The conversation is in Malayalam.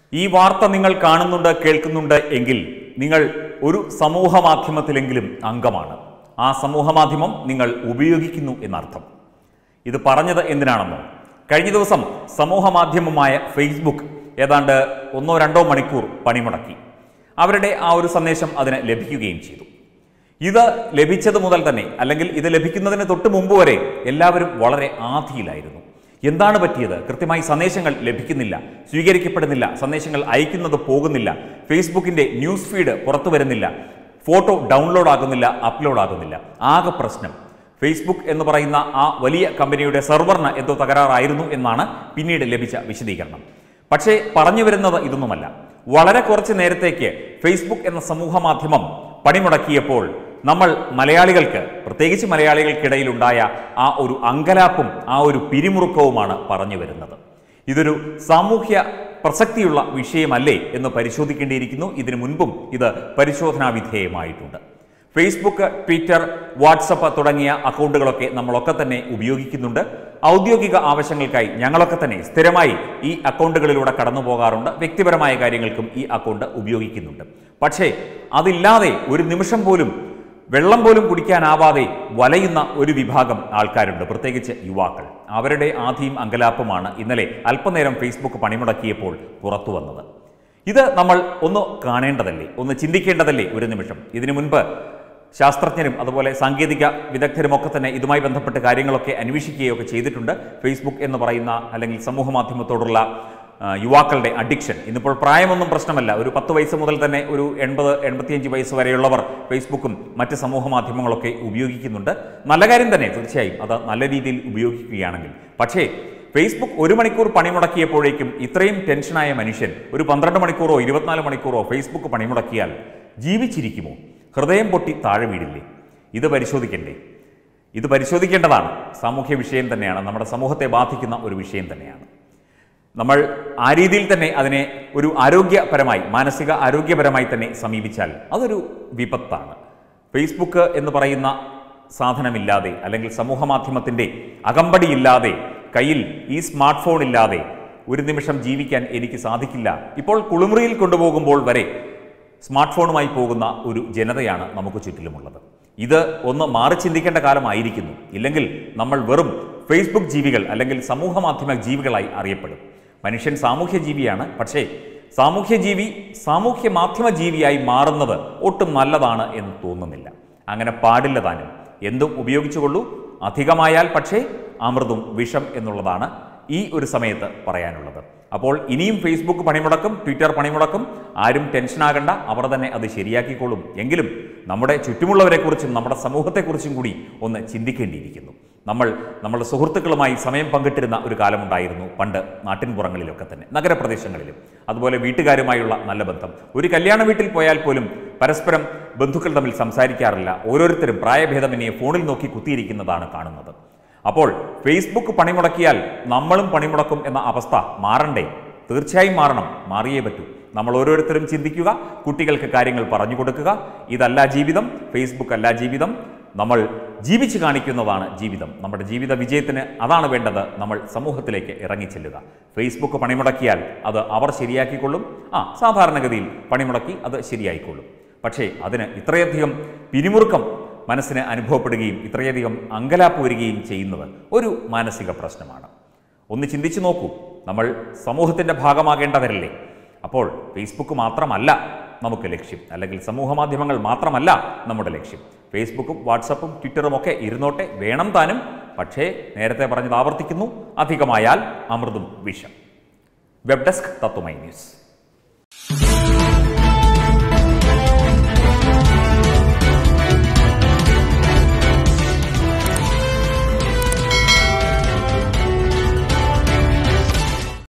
ഈ വാർത്ത നിങ്ങൾ കാണുന്നുണ്ട് കേൾക്കുന്നുണ്ട് എങ്കിൽ നിങ്ങൾ ഒരു സമൂഹ മാധ്യമത്തിലെങ്കിലും അംഗമാണ് ആ സമൂഹ മാധ്യമം നിങ്ങൾ ഉപയോഗിക്കുന്നു എന്നർത്ഥം ഇത് പറഞ്ഞത് എന്തിനാണെന്നോ കഴിഞ്ഞ ദിവസം സമൂഹ മാധ്യമമായ ഫേസ്ബുക്ക് ഏതാണ്ട് ഒന്നോ രണ്ടോ മണിക്കൂർ പണിമുടക്കി അവരുടെ ആ ഒരു സന്ദേശം അതിന് ലഭിക്കുകയും ചെയ്തു ഇത് ലഭിച്ചത് മുതൽ തന്നെ അല്ലെങ്കിൽ ഇത് ലഭിക്കുന്നതിന് തൊട്ട് മുമ്പ് വരെ എല്ലാവരും വളരെ ആധിയിലായിരുന്നു എന്താണ് പറ്റിയത് കൃത്യമായി സന്ദേശങ്ങൾ ലഭിക്കുന്നില്ല സ്വീകരിക്കപ്പെടുന്നില്ല സന്ദേശങ്ങൾ അയക്കുന്നത് പോകുന്നില്ല ഫേസ്ബുക്കിന്റെ ന്യൂസ് ഫീഡ് പുറത്തു വരുന്നില്ല ഫോട്ടോ ഡൗൺലോഡ് ആകുന്നില്ല അപ്ലോഡ് ആകുന്നില്ല ആകെ പ്രശ്നം ഫേസ്ബുക്ക് എന്ന് പറയുന്ന ആ വലിയ കമ്പനിയുടെ സെർവറിന് എന്തോ തകരാറായിരുന്നു എന്നാണ് പിന്നീട് ലഭിച്ച വിശദീകരണം പക്ഷേ പറഞ്ഞു വരുന്നത് ഇതൊന്നുമല്ല വളരെ കുറച്ച് നേരത്തേക്ക് ഫേസ്ബുക്ക് എന്ന സമൂഹ മാധ്യമം പണിമുടക്കിയപ്പോൾ നമ്മൾ മലയാളികൾക്ക് പ്രത്യേകിച്ച് മലയാളികൾക്കിടയിലുണ്ടായ ആ ഒരു അങ്കലാപ്പും ആ ഒരു പിരിമുറുക്കവുമാണ് പറഞ്ഞു വരുന്നത് ഇതൊരു സാമൂഹ്യ പ്രസക്തിയുള്ള വിഷയമല്ലേ എന്ന് പരിശോധിക്കേണ്ടിയിരിക്കുന്നു ഇതിനു മുൻപും ഇത് പരിശോധനാ വിധേയമായിട്ടുണ്ട് ഫേസ്ബുക്ക് ട്വിറ്റർ വാട്സപ്പ് തുടങ്ങിയ അക്കൗണ്ടുകളൊക്കെ നമ്മളൊക്കെ തന്നെ ഉപയോഗിക്കുന്നുണ്ട് ഔദ്യോഗിക ആവശ്യങ്ങൾക്കായി ഞങ്ങളൊക്കെ തന്നെ സ്ഥിരമായി ഈ അക്കൗണ്ടുകളിലൂടെ കടന്നു പോകാറുണ്ട് വ്യക്തിപരമായ കാര്യങ്ങൾക്കും ഈ അക്കൗണ്ട് ഉപയോഗിക്കുന്നുണ്ട് പക്ഷേ അതില്ലാതെ ഒരു നിമിഷം പോലും വെള്ളം പോലും കുടിക്കാനാവാതെ വലയുന്ന ഒരു വിഭാഗം ആൾക്കാരുണ്ട് പ്രത്യേകിച്ച് യുവാക്കൾ അവരുടെ ആധിയും അങ്കലാപ്പുമാണ് ഇന്നലെ അല്പനേരം ഫേസ്ബുക്ക് പണിമുടക്കിയപ്പോൾ പുറത്തു വന്നത് ഇത് നമ്മൾ ഒന്ന് കാണേണ്ടതല്ലേ ഒന്ന് ചിന്തിക്കേണ്ടതല്ലേ ഒരു നിമിഷം ഇതിനു മുൻപ് ശാസ്ത്രജ്ഞരും അതുപോലെ സാങ്കേതിക വിദഗ്ധരും ഒക്കെ തന്നെ ഇതുമായി ബന്ധപ്പെട്ട് കാര്യങ്ങളൊക്കെ അന്വേഷിക്കുകയൊക്കെ ചെയ്തിട്ടുണ്ട് ഫേസ്ബുക്ക് എന്ന് പറയുന്ന അല്ലെങ്കിൽ സമൂഹ മാധ്യമത്തോടുള്ള ആ, യുവാക്കളുടെ അഡിക്ഷൻ ഇന്നിപ്പോൾ പ്രായമൊന്നും പ്രശ്നമല്ല ഒരു പത്ത് വയസ്സ് മുതൽ തന്നെ ഒരു എൺപത് എൺപത്തിയഞ്ച് വയസ്സ് വരെയുള്ളവർ ഫേസ്ബുക്കും മറ്റ് സമൂഹ മാധ്യമങ്ങളൊക്കെ ഉപയോഗിക്കുന്നുണ്ട് നല്ല കാര്യം തന്നെ തീർച്ചയായും അത് നല്ല രീതിയിൽ ഉപയോഗിക്കുകയാണെങ്കിൽ പക്ഷേ ഫേസ്ബുക്ക് ഒരു മണിക്കൂർ പണിമുടക്കിയപ്പോഴേക്കും ഇത്രയും ടെൻഷനായ മനുഷ്യൻ ഒരു പന്ത്രണ്ട് മണിക്കൂറോ ഇരുപത്തിനാല് മണിക്കൂറോ ഫേസ്ബുക്ക് പണിമുടക്കിയാൽ ജീവിച്ചിരിക്കുമോ ഹൃദയം പൊട്ടി താഴെ വീടില്ലേ ഇത് പരിശോധിക്കണ്ടേ ഇത് പരിശോധിക്കേണ്ടതാണ് സാമൂഹ്യ വിഷയം തന്നെയാണ് നമ്മുടെ സമൂഹത്തെ ബാധിക്കുന്ന ഒരു വിഷയം തന്നെയാണ് നമ്മൾ ആ രീതിയിൽ തന്നെ അതിനെ ഒരു ആരോഗ്യപരമായി മാനസിക ആരോഗ്യപരമായി തന്നെ സമീപിച്ചാൽ അതൊരു വിപത്താണ് ഫേസ്ബുക്ക് എന്ന് പറയുന്ന സാധനമില്ലാതെ അല്ലെങ്കിൽ സമൂഹ മാധ്യമത്തിൻ്റെ അകമ്പടിയില്ലാതെ കയ്യിൽ ഈ സ്മാർട്ട് ഫോൺ ഇല്ലാതെ ഒരു നിമിഷം ജീവിക്കാൻ എനിക്ക് സാധിക്കില്ല ഇപ്പോൾ കുളിമുറിയിൽ കൊണ്ടുപോകുമ്പോൾ വരെ സ്മാർട്ട് ഫോണുമായി പോകുന്ന ഒരു ജനതയാണ് നമുക്ക് ചുറ്റിലുമുള്ളത് ഇത് ഒന്ന് മാറി ചിന്തിക്കേണ്ട കാലമായിരിക്കുന്നു ഇല്ലെങ്കിൽ നമ്മൾ വെറും ഫേസ്ബുക്ക് ജീവികൾ അല്ലെങ്കിൽ സമൂഹ മാധ്യമ ജീവികളായി അറിയപ്പെടും മനുഷ്യൻ സാമൂഹ്യ ജീവിയാണ് പക്ഷേ സാമൂഹ്യ ജീവി സാമൂഹ്യ മാധ്യമ ജീവിയായി മാറുന്നത് ഒട്ടും നല്ലതാണ് എന്ന് തോന്നുന്നില്ല അങ്ങനെ പാടില്ല താനും എന്തും ഉപയോഗിച്ചുകൊള്ളൂ അധികമായാൽ പക്ഷേ അമൃതും വിഷം എന്നുള്ളതാണ് ഈ ഒരു സമയത്ത് പറയാനുള്ളത് അപ്പോൾ ഇനിയും ഫേസ്ബുക്ക് പണിമുടക്കും ട്വിറ്റർ പണിമുടക്കും ആരും ടെൻഷനാകണ്ട അവർ തന്നെ അത് ശരിയാക്കിക്കോളും എങ്കിലും നമ്മുടെ ചുറ്റുമുള്ളവരെക്കുറിച്ചും നമ്മുടെ സമൂഹത്തെക്കുറിച്ചും കൂടി ഒന്ന് ചിന്തിക്കേണ്ടിയിരിക്കുന്നു നമ്മൾ നമ്മുടെ സുഹൃത്തുക്കളുമായി സമയം പങ്കിട്ടിരുന്ന ഒരു കാലമുണ്ടായിരുന്നു പണ്ട് നാട്ടിൻപുറങ്ങളിലൊക്കെ തന്നെ നഗരപ്രദേശങ്ങളിലും അതുപോലെ വീട്ടുകാരുമായുള്ള നല്ല ബന്ധം ഒരു കല്യാണ വീട്ടിൽ പോയാൽ പോലും പരസ്പരം ബന്ധുക്കൾ തമ്മിൽ സംസാരിക്കാറില്ല ഓരോരുത്തരും പ്രായഭേദമന്യേ ഫോണിൽ നോക്കി കുത്തിയിരിക്കുന്നതാണ് കാണുന്നത് അപ്പോൾ ഫേസ്ബുക്ക് പണിമുടക്കിയാൽ നമ്മളും പണിമുടക്കും എന്ന അവസ്ഥ മാറണ്ടേ തീർച്ചയായും മാറണം മാറിയേ പറ്റൂ നമ്മൾ ഓരോരുത്തരും ചിന്തിക്കുക കുട്ടികൾക്ക് കാര്യങ്ങൾ പറഞ്ഞു കൊടുക്കുക ഇതല്ല ജീവിതം ഫേസ്ബുക്ക് അല്ല ജീവിതം നമ്മൾ ജീവിച്ചു കാണിക്കുന്നതാണ് ജീവിതം നമ്മുടെ ജീവിത വിജയത്തിന് അതാണ് വേണ്ടത് നമ്മൾ സമൂഹത്തിലേക്ക് ഇറങ്ങിച്ചെല്ലുക ഫേസ്ബുക്ക് പണിമുടക്കിയാൽ അത് അവർ ശരിയാക്കിക്കൊള്ളും ആ സാധാരണഗതിയിൽ പണിമുടക്കി അത് ശരിയായിക്കൊള്ളും പക്ഷേ അതിന് ഇത്രയധികം പിരിമുറുക്കം മനസ്സിന് അനുഭവപ്പെടുകയും ഇത്രയധികം അങ്കലാപ്പ് വരികയും ചെയ്യുന്നത് ഒരു മാനസിക പ്രശ്നമാണ് ഒന്ന് ചിന്തിച്ചു നോക്കൂ നമ്മൾ സമൂഹത്തിൻ്റെ ഭാഗമാകേണ്ടവരല്ലേ അപ്പോൾ ഫേസ്ബുക്ക് മാത്രമല്ല നമുക്ക് ലക്ഷ്യം അല്ലെങ്കിൽ സമൂഹ മാധ്യമങ്ങൾ മാത്രമല്ല നമ്മുടെ ലക്ഷ്യം ഫേസ്ബുക്കും വാട്സപ്പും ട്വിറ്ററും ഒക്കെ ഇരുന്നോട്ടെ വേണം താനും പക്ഷേ നേരത്തെ പറഞ്ഞത് ആവർത്തിക്കുന്നു അധികമായാൽ അമൃതും വിഷം വെബ് ഡെസ്ക് തത്വമൈ ന്യൂസ്